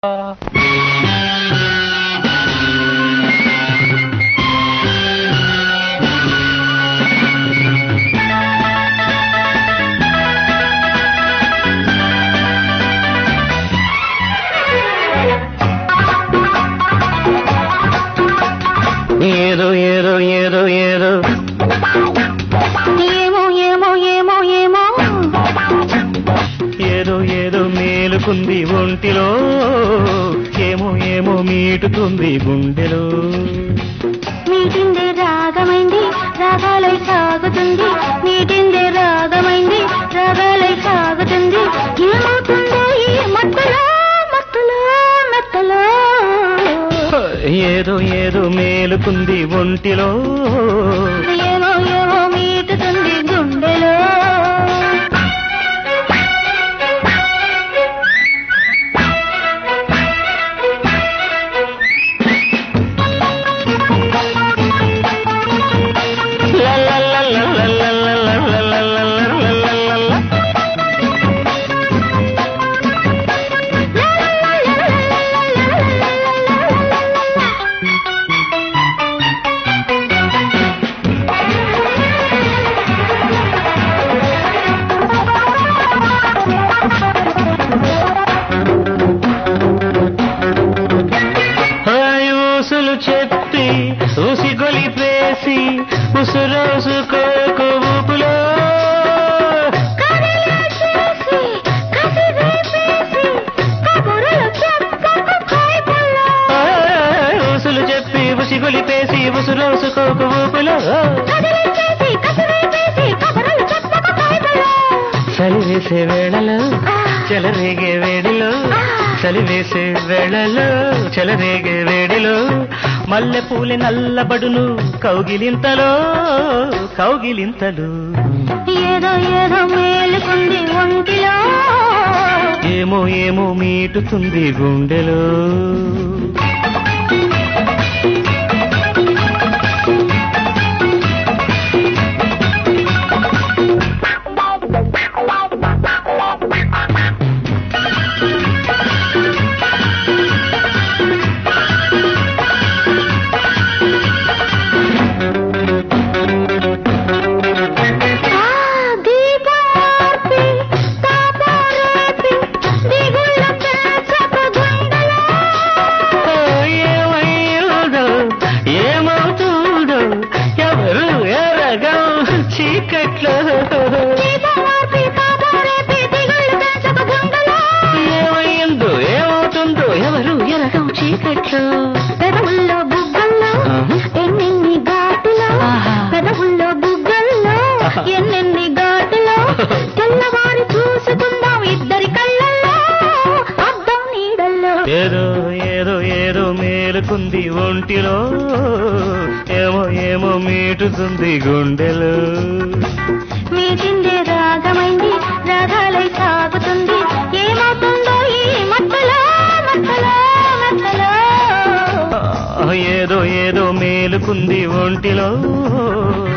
ఏదో ఏదో ఏదో ఏదో ఏమో ఏమో ఏమో ఏమో ఏదో ఏదో మేలుకుంది ఒంటిలో ఏమో ఏమో మీటుతుంది గుండెలో మీటిందే రాగమైంది రాగాలై సాగుతుంది మీటిందే రాగమైంది రాగాలై సాగుతుంది ఏమవుతుందో ఈ మత్తులో మత్తులో మత్తులో ఏదో ఏదో మేలుకుంది ఒంటిలో ఏమో ఏమో మీటుతుంది గుండెలో ఊసులు చెప్పి ఉసి గొలిపేసి ఉసురోసుకోకు ఊపులో కదిలేసేసి, కసిరేపేసి, కబుర్లు చెప్పకు కైపుల్లో. ఊసులు చెప్పి ఉసి గొలిపేసి ఉసురోసుకోకు ఊపులో కదిలేసేసి, కసిరేపేసి, కబుర్లు చెప్పకు కైపుల్లో. చలివేసే వేళలో చెలరేగే వేడిలో చలివేసే వేళలో చెలరేగే వేడిలో మల్లె పూలి నల్లబడును కౌగిలింతలో కౌగిలింతలు ఏదో ఏదో మేలుకుంది ఒంటిలో ఏమో ఏమో మీటుతుంది గుండెలో ఆ దీపార్పి, తాపారేపి, దిగుళ్ళ పెంచకు గుండెలో. ఏమైందో ఏమవుతుందో ఎవరు ఎరగం చీకట్లో దీపార్పి, తాపారేపి, దిగుళ్ళ పెంచకు గుండెలో. ఏమైందో ఏమవుతుందో ఎవరు ఎరగం చీకట్లో పెదవుల్లో బుగ్గల్లో ఆహా. ఎన్నెన్ని ఘాటులో ఆహా. పెదవుల్లో బుగ్గల్లో ఆహా. ఎన్నెన్ని ఘాటులో తెల్లవారి చూసుకుందాం ఇద్దరి కళ్ళల్లో అద్దం నీడల్లో ఏదో ఏదో ఏదో మేలుకుంది ఒంటిలో ఏమో ఏమో మీటుతుంది గుండెలో మీటిందే రాగమైంది రాగాలై సాగుతుంది ఏమవుతుందో ఈ మత్తలో మత్తలో మత్తలో ఏదో ఏదో మేలుకుంది ఒంటిలో